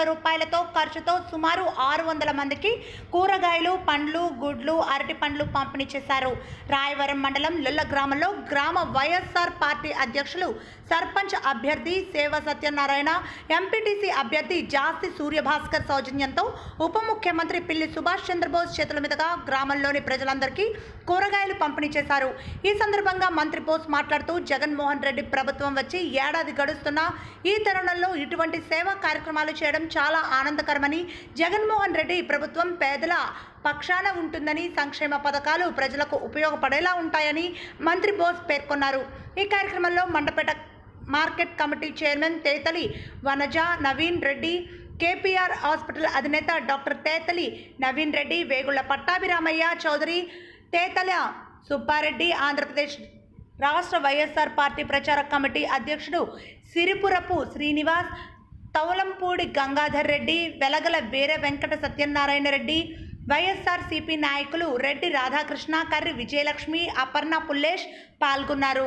రూపాయలతో ఖర్చుతో సుమారు ఆరు వందల మందికి కూరగాయలు పండ్లు గుడ్లు అరటి పండ్లు పంపిణీ చేశారు రాయవరం మండలం లొల్ల గ్రామంలో గ్రామ వైఎస్ఆర్ పార్టీ అధ్యక్షులు సర్పంచ్ అభ్యర్థి సేవ సత్యనారాయణ ఎంపీటీసీ అభ్యర్థి జాస్తి సూర్యభాస్కర్ సౌజన్యంతో ఉప ముఖ్యమంత్రి పిల్లి సుభాష్ చంద్రబోస్ చేతుల మీదుగా గ్రామంలోని ప్రజలందరికీ కూరగాయలు పంపిణీ చేశారు ఈ సందర్భంగా మంత్రి బోస్ మాట్లాడుతూ జగన్మోహన్ రెడ్డి ప్రభుత్వం వచ్చి ఏడాది గడుస్తున్నా ఈ తరుణంలో ఇటువంటి సేవా కార్యక్రమాలు చేయడం చాలా ఆనందకరమని జగన్మోహన్ రెడ్డి ప్రభుత్వం పేదల పక్షాన ఉంటుందని సంక్షేమ పథకాలు ప్రజలకు ఉపయోగపడేలా ఉంటాయని మంత్రి బోస్ పేర్కొన్నారు ఈ కార్యక్రమంలో Mandapeta market committee chairman Tetali Vanaja Naveen Reddy KPR hospital అధినేత డాక్టర్ తేతలి నవీన్ రెడ్డి వేగుళ్ల పట్టాభిరామయ్య చౌదరి తేతల సుబ్బారెడ్డి ఆంధ్రప్రదేశ్ రాష్ట్ర వైఎస్ఆర్ పార్టీ ప్రచార కమిటీ అధ్యక్షుడు సిరిపురపు శ్రీనివాస్ తౌలంపూడి గంగాధర్ రెడ్డి వెలగల వీర వెంకట సత్యనారాయణ రెడ్డి వైఎస్ఆర్ సిపి నాయకులు రెడ్డి రాధాకృష్ణ కర్రి విజయలక్ష్మి అపర్ణ పుల్లేష్ పాల్గొన్నారు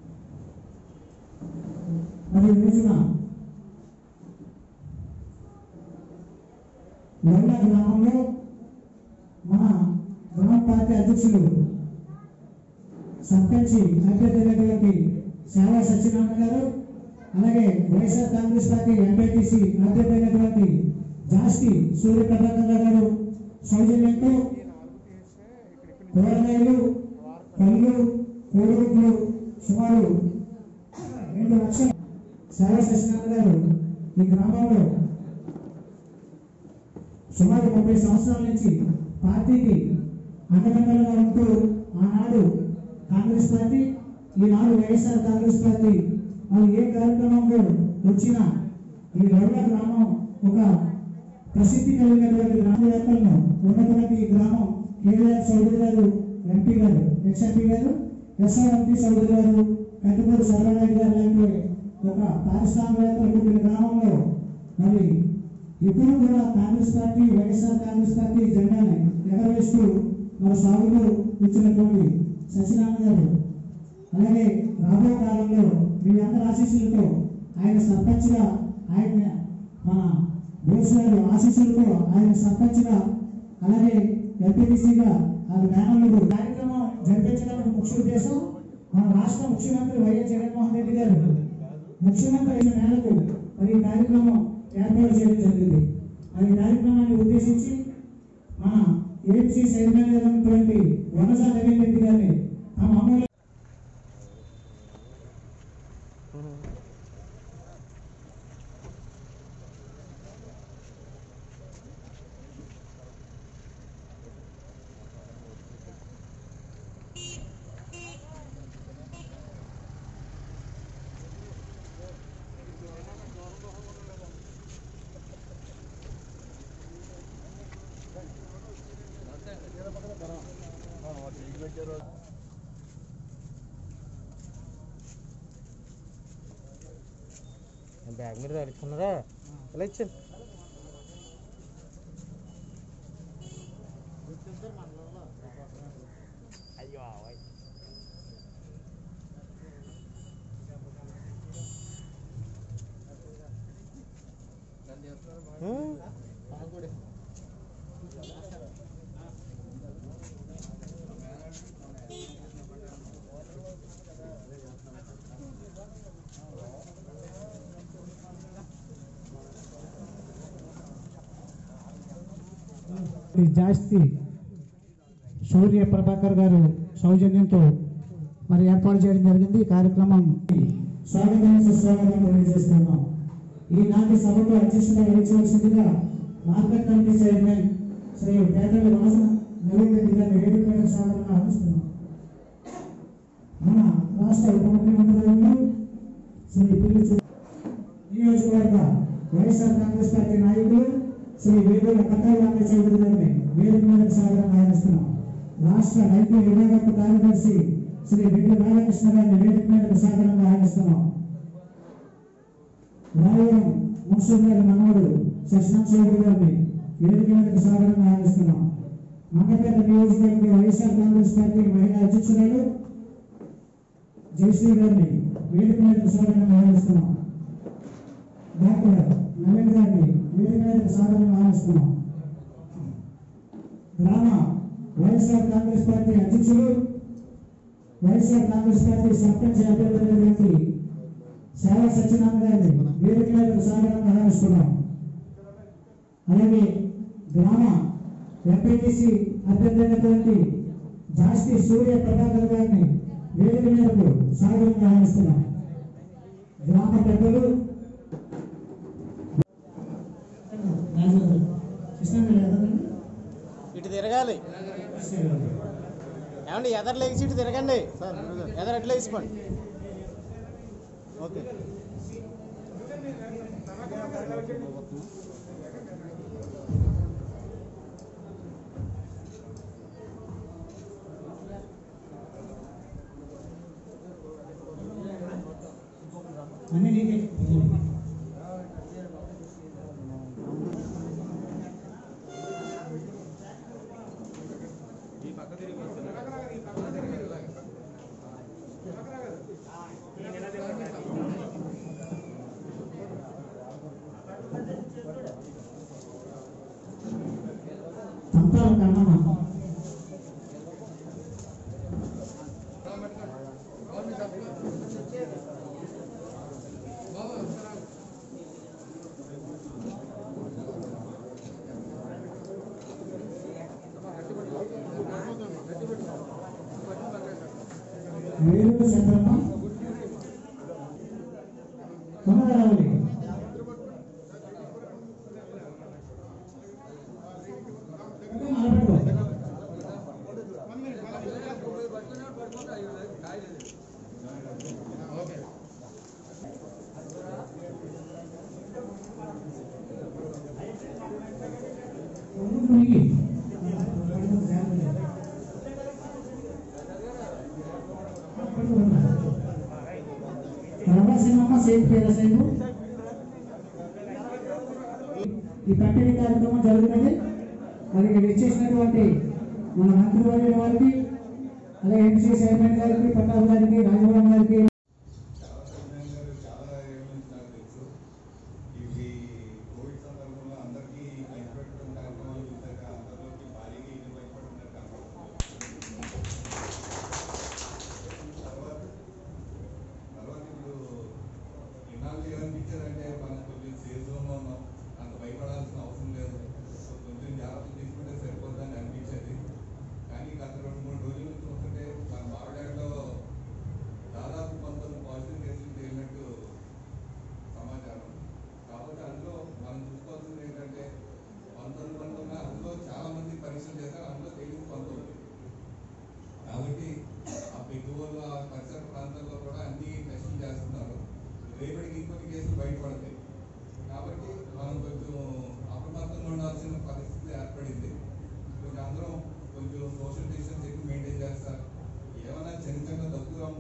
మరి ఈ రోజున లొల్ల గ్రామంలో మన గ్రామ పార్టీ అధ్యక్షులు సర్పంచ్ అభ్యర్థులకి సేవా సత్యనారాయణ గారు అలాగే వైఎస్ఆర్ కాంగ్రెస్ పార్టీ ఎంపీటీసీ అభ్యర్థులైనటువంటి జాస్తి సూర్య ప్రభాకర్ గారు సౌజన్యంతో కూరగాయలు పళ్ళు కోడిగుడ్లు సుమారు రెండు లక్షల సేవా సత్యనారాయణ గారు ఈ గ్రామంలో సుమారు ముప్పై సంవత్సరాల నుంచి పార్టీకి అండదండలుగా ఉంటూ ఆనాడు కాంగ్రెస్ పార్టీ ఈనాడు వైఎస్ఆర్ కాంగ్రెస్ పార్టీ మరి ఏ కార్యక్రమంలో వచ్చినా ఈ రౌడ గ్రామం ఒక ప్రసిద్ధి కలిగినటువంటి గ్రామవేత్తలను ఉన్నటువంటి ఈ గ్రామం కేవీఆర్ చౌదరి గారు ఎంపీ గారు ఎక్స్ ఎంపీ గారు ఎస్ఆర్ ఎంపీ చౌదరి గారు కంటిపూడి సర్వనాయుడు గారు లాంటి ఒక పారిశ్రామికవేత్తలు పుట్టిన గ్రామంలో మరి ఇప్పుడు కూడా Congress party YSR Congress party జెండాని ఎగరవేస్తూ మన సాగులో ఇచ్చినటువంటి సత్యనారాయణ గారు అలాగే రాబోయే కాలంలో మీ అందరి ఆశీస్సులతో ఆయన సర్పంచ్గా ఆయన మన బోస్ గారు ఆశీస్సులతో ఆయన సర్పంచ్గా అలాగే ఎంపీటీసీగా ఆయన మేనల్లుడు కార్యక్రమం జరిపించడానికి ముఖ్య ఉద్దేశం మన రాష్ట్ర ముఖ్యమంత్రి వైఎస్ జగన్మోహన్ రెడ్డి గారు ముఖ్యమంత్రి అయిన మేరకు మరి ఈ కార్యక్రమం ఏర్పాటు చేయడం జరిగింది మరి ఈ కార్యక్రమాన్ని ఉద్దేశించి మన ఏఎంసీ చైర్మన్ అయినటువంటి వనజ నవీన్ రెడ్డి గారిని తమ అమలు బ్యాగ్ మీద తగిలించుకున్నారా ఇలా ఇచ్చాను అయ్యో బాబోయ్. హ్మ్? ఈ జాస్తి సూర్య ప్రభాకర్ గారు సౌజన్యంతో మరి ఏర్పాటు చేయడం జరిగింది ఈ కార్యక్రమం స్వాగతం సుస్వాగతం తెలియజేస్తున్నాం ఈనాటి సభకు అధ్యక్షత వహించవలసిందిగా మార్కెట్ కమిటీ చైర్మన్ శ్రీ పేదల వాసన నవీన్ రెడ్డి గారిని వేదిక మీద సాధారణంగా ఆహ్వానిస్తున్నాం మన రాష్ట్ర ఉప ముఖ్యమంత్రి శ్రీ పిల్లి సు- నియోజకవర్గ వైఎస్ఆర్ కాంగ్రెస్ పార్టీ నాయకులు శ్రీ వేదూర కట్టాల చౌదరి గారిని వేదిక మీద సాగరం ఆహ్వానిస్తున్నాం రాష్ట్ర రైతు విభాగపు కార్యదర్శి శ్రీ రెడ్డి రాధాకృష్ణ గారిని వేదిక మీద సాగరంగా ఆహ్వానిస్తున్నాం రాయవరం మున్సిపల్ గారి మనవడు శశాంత్ చౌదరి గారిని వేదిక మీద సాగరంగా ఆహ్వానిస్తున్నాం మంగపేట నియోజకవర్గ వైఎస్ఆర్ కాంగ్రెస్ పార్టీ మహిళా అధ్యక్షురాలు జయశ్రీ గారిని వేదిక మీద సాగరంగా ఆహ్వానిస్తున్నాం డాక్టర్ నవీన్ గారిని వేదిక మీదకి సాధారణంగా ఆహ్వానిస్తున్నాం గ్రామ వైఎస్ఆర్ కాంగ్రెస్ పార్టీ అధ్యక్షులు వైఎస్ఆర్ కాంగ్రెస్ పార్టీ సర్పంచ్ అభ్యర్థి సేవ సత్యనారాయణ గారిని వేదిక మీదకి సాధారణంగా ఆహ్వానిస్తున్నాం అలాగే గ్రామ ఎంపీటీసీ అభ్యర్థి అయినటువంటి జాస్తి సూర్య ప్రభాకర్ గారిని వేదిక మీదకు సాధారణంగా ఆహ్వానిస్తున్నాం గ్రామ పెద్దలు ఇటు తిరగాలి ఏమండి ఎదరు లేచి ఇటు తిరగండి ఎదరు అట్లా వేసుకోండి ఓకే అన్ని నీకే తంతాల కన్నమ్మ వేరు చంద్రమ్మ తొందరగా రావాలి ఇంకా మరపెట్టుకో. ముందుకు మిగి. ప్రవాసీనమ్మ సేపు పేద సేపు ఈ పంపిణీ కార్యక్రమం జరుగుతున్నది మరి వచ్చేసినటువంటి మన మంత్రివర్యుల వారికి అలాగే ఎంసీ చైర్మన్ గారికి పట్టాభి గారికి రాజభవన్ గారికి చంద్రబాబు గారు చాలా ఏళ్ళ నుంచి నాకు తెలుసు ఇవి కోవిడ్ సందర్భంలో అందరికీ భయపెట్టడం కార్యక్రమాలు చూశాక అందరిలోకి భారీగా ఇది భయపడుతున్నారు తర్వాత తర్వాత ఇప్పుడు ఇన్నాళ్ళు ఏమనిపించారంటే మనం కొంచెం సేఫ్ జోన్లో ఉన్నాం అంత భయపడాల్సిన అవసరం లేదు సో కొంచెం జాగ్రత్తలు తీసుకుంటే సరిపోతుందని అనిపించేది కానీ గత రెండు మూడు రోజుల నుంచి చూస్తుంటే మన బావడాడలో దాదాపు పంతొమ్మిది పాజిటివ్ కేసులు తేలినట్టు సమాచారం కాబట్టి అందులో మనం చూసుకోవాల్సింది ఏంటంటే పంతొమ్మిది పంతొమ్మిది అందులో చాలా మంది పరీక్షలు చేశారు అందులో తేలింది పంతొమ్మిది కాబట్టి ఆ పెట్టుబడులు ఆ పరిసర ప్రాంతాల్లో కూడా అన్ని టెస్టులు చేస్తున్నారు రేపటికి ఇంకొన్ని కేసులు బయటపడతాయి కాబట్టి మనం కొంచెం అప్రమత్తంగా ఉండాల్సిన పరిస్థితి ఏర్పడింది కొంచెం అందరం కొంచెం సోషల్ డిస్టెన్స్ ఎక్కువ మెయింటైన్ చేస్తారు ఏమైనా చిన్న చిన్న దగ్గు రొంప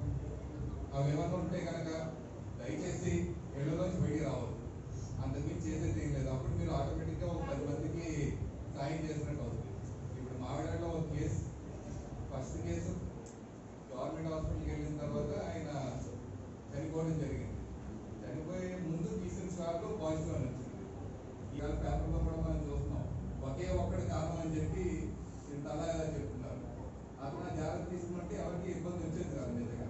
అవి ఏమైనా ఉంటే కనుక దయచేసి ఇళ్ళలోంచి బయటికి రావద్దు అంతకుమించి చేసేది ఏం లేదు అప్పుడు మీరు ఆటోమేటిక్గా ఒక పది మందికి సాయం చేసినట్టు అవుతుంది ఇప్పుడు మావిడాలో ఒక కేసు ఫస్ట్ కేసు గవర్నమెంట్ హాస్పిటల్కి వెళ్ళిన తర్వాత ఆయన చనిపోవడం జరిగింది చనిపోయే ముందు తీసిన స్వాబ్లో పాజిటివ్ అని వచ్చింది ఇవాళ పేపర్లో కూడా మనం చూస్తున్నాం ఒకే ఒక్కడి కారణం అని చెప్పి ఇంత అలా చెప్తున్నారు అతను ఆ జాగ్రత్త తీసుకుంటే ఎవరికి ఇబ్బంది వచ్చేది కాదు నిజంగా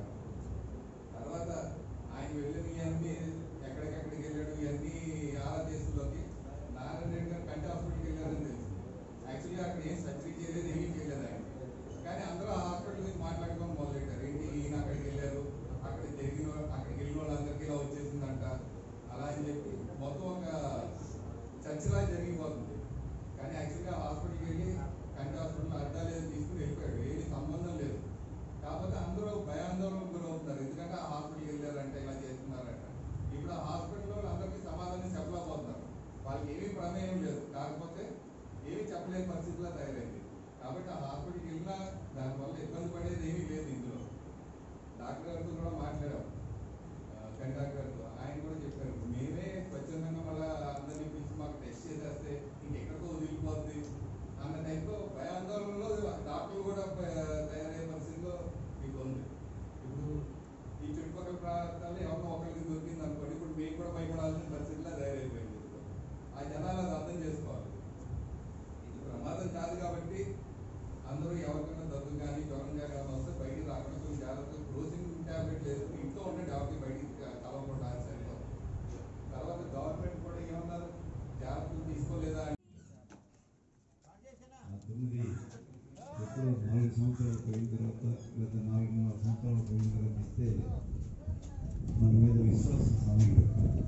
తర్వాత ఆయన వెళ్ళిన ఇవన్నీ ఎక్కడికెక్కడికి వెళ్ళాడు ఇవన్నీ ఆరా దేశంలోకి నారాయణ రెడ్డి గారు కంటి హాస్పిటల్కి వెళ్ళారని తెలుసు యాక్చువల్లీ అక్కడ ఏం సర్జరీ చేయలేదు ఏమీ చేయలేదు ఆయన కానీ అందరూ ఆ హాస్పిటల్ గురించి మాట్లాడుకోవడం మొదలెట్టారు ఏంటి ఈయన అక్కడికి వెళ్ళారు అక్కడ జరిగిన అక్కడికి వెళ్ళిన వాళ్ళందరికీ ఇలా వచ్చేసిందంట అలా అని చెప్పి మొత్తం ఒక చర్చలా జరిగిపోతుంది కానీ యాక్చువల్గా హాస్పిటల్కి వెళ్ళి కంటి హాస్పిటల్ అడ్డాలు ఏదో తీసుకుని వెళ్ళిపోయాడు ఏది సంబంధం లేదు కాకపోతే అందరూ భయాందోళనకు గురవుతున్నారు ఎందుకంటే ఆ హాస్పిటల్కి వెళ్ళారంటే ఇలా చేస్తున్నారంట ఇప్పుడు ఆ హాస్పిటల్లో అందరికీ సమాధానం చెప్పలేకపోతున్నారు వాళ్ళకి ఏమీ ప్రమేయం లేదు కాకపోతే ఏమీ చెప్పలేని పరిస్థితిలో తయారైంది కాబట్టి ఆ హాస్పిటల్కి వెళ్ళినా దానివల్ల ఇబ్బంది పడేది ఏమీ లేదు ఇందులో డాక్టర్ గారితో కూడా మాట్లాడాం ఆ, కంటి డాక్టర్ గారితో ఆయన కూడా చెప్పారు మేమే స్వచ్ఛందంగా మళ్ళీ అందరినీ పిలిచి మాకు టెస్ట్ చేసేస్తే ఇంకెక్కడికో వదిలిపోద్ది అన్న టైంలో భయాందోళనలో డాక్టర్లు కూడా ప- తయారయ్యే పరిస్థితిలో మీకు ఉంది ఇప్పుడు ఈ చుట్టుపక్కల ప్రాంతాల్లో ఎవరినో ఒకరికి దొరికింది అనుకోండి ఇప్పుడు మేము కూడా భయపడాల్సిన పరిస్థితి పోయిన తర్వాత గత నాలుగున్నర సంవత్సరాలు పోయిన తర్వాత ఇస్తే మన మీద విశ్వాసం సాగిపోతుంది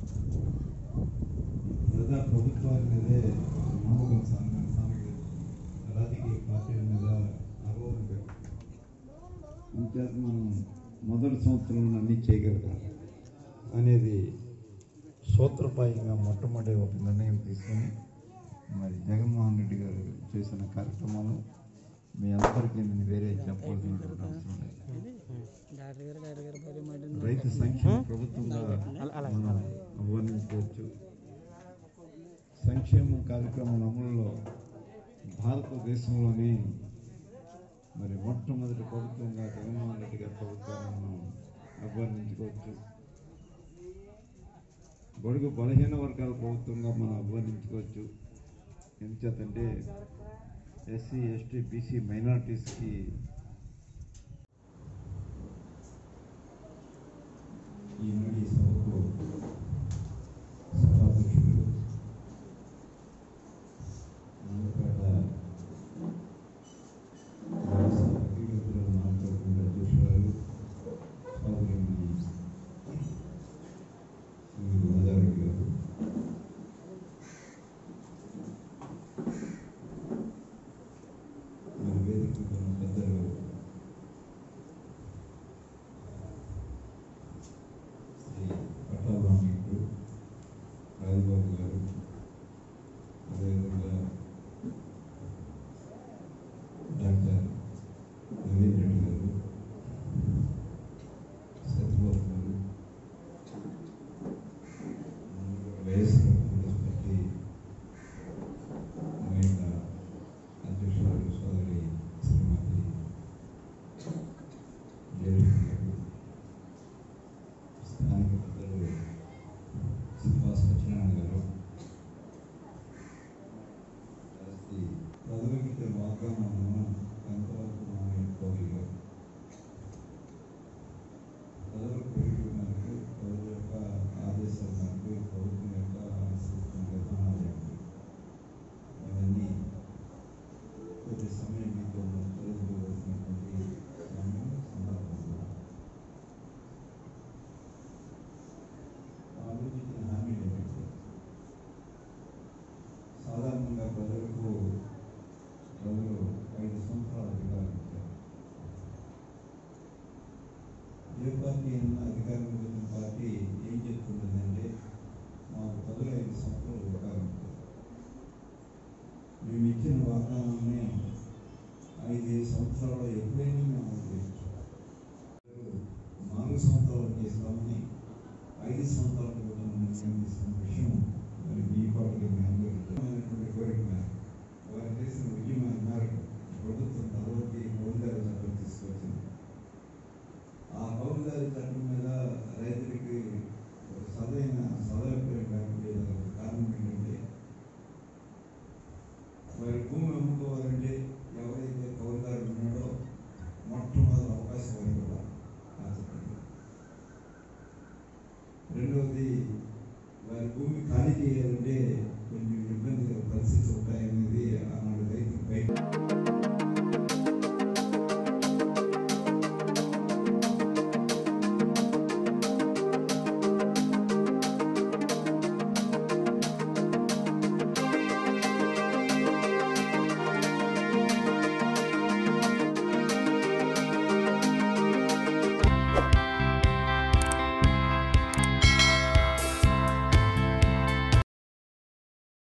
ప్రజా ప్రభుత్వాల మీదే నమ్మకం సాగి సాగి రాజకీయ పార్టీల మీద అగౌరవం పెరుగుతుంది అంచేత మనం మొదటి సంవత్సరంలో అన్నీ చేయగలగాలి అనేది సూత్రప్రాయంగా మొట్టమొదటి ఒక నిర్ణయం తీసుకొని మరి జగన్మోహన్ రెడ్డి గారు చేసిన కార్యక్రమాలు మీ అందరికీ నేను వేరే చెప్పవలసినటువంటి అవసరం లేదు రైతు సంక్షేమ ప్రభుత్వంగా మనం అభివర్ణించవచ్చు సంక్షేమ కార్యక్రమాల అమలులో భారతదేశంలోని మరి మొట్టమొదటి ప్రభుత్వంగా జగన్మోహన్ రెడ్డి గారి ప్రభుత్వాన్ని మనం అభివర్ణించుకోవచ్చు బడుగు బలహీన వర్గాల ప్రభుత్వంగా మనం అభివర్ణించుకోవచ్చు ఎందుచేతంటే ఎస్సీ ఎస్టీ బీసీ మైనార్టీస్కి ఈనాడు ఈ సభకు సభాధ్యక్షులు నందపేట వైఎస్ఆర్ అగ్రికల్చరల్ మార్కెట్ అధ్యక్షురాలు సోదరుని శ్రీ గోదావరి గారు మరి వేదిక మీద ఉన్న పెద్దలు శ్రీ పట్టాభామికుడు రాజబాబు గారు అదేవిధంగా డాక్టర్ నవీన్ రెడ్డి గారు సత్యబాబు గారు వైఎస్ఆర్ కాంగ్రెస్ పార్టీ మహిళా అధ్యక్షురాలు సోదరి శ్రీమతి జయలక్ష్మి గారు స్థానిక పెద్దలు శిల్పా సత్యనారాయణ గారు జాస్తి ప్రజలకు ఇచ్చే వాగ్దానాలను ఎంతవరకు మనం ఎట్టుకోగలిగాం ప్రజల కోరిక మేరకు ప్రజల యొక్క ఆదేశాల మేరకు ప్రభుత్వం యొక్క సూచన విధానాలు ఏమిటి ఇవన్నీ కొద్ది సమయం మీతో తెలుసుకోవాల్సినటువంటి సమయం సందర్భంలో ఆలోచించిన హామీలు ఏమిటి సాధారణంగా ప్రజలకు ప్రజలు ఐదు సంవత్సరాల అధికారం ఇచ్చారు ఏ పార్టీ అయినా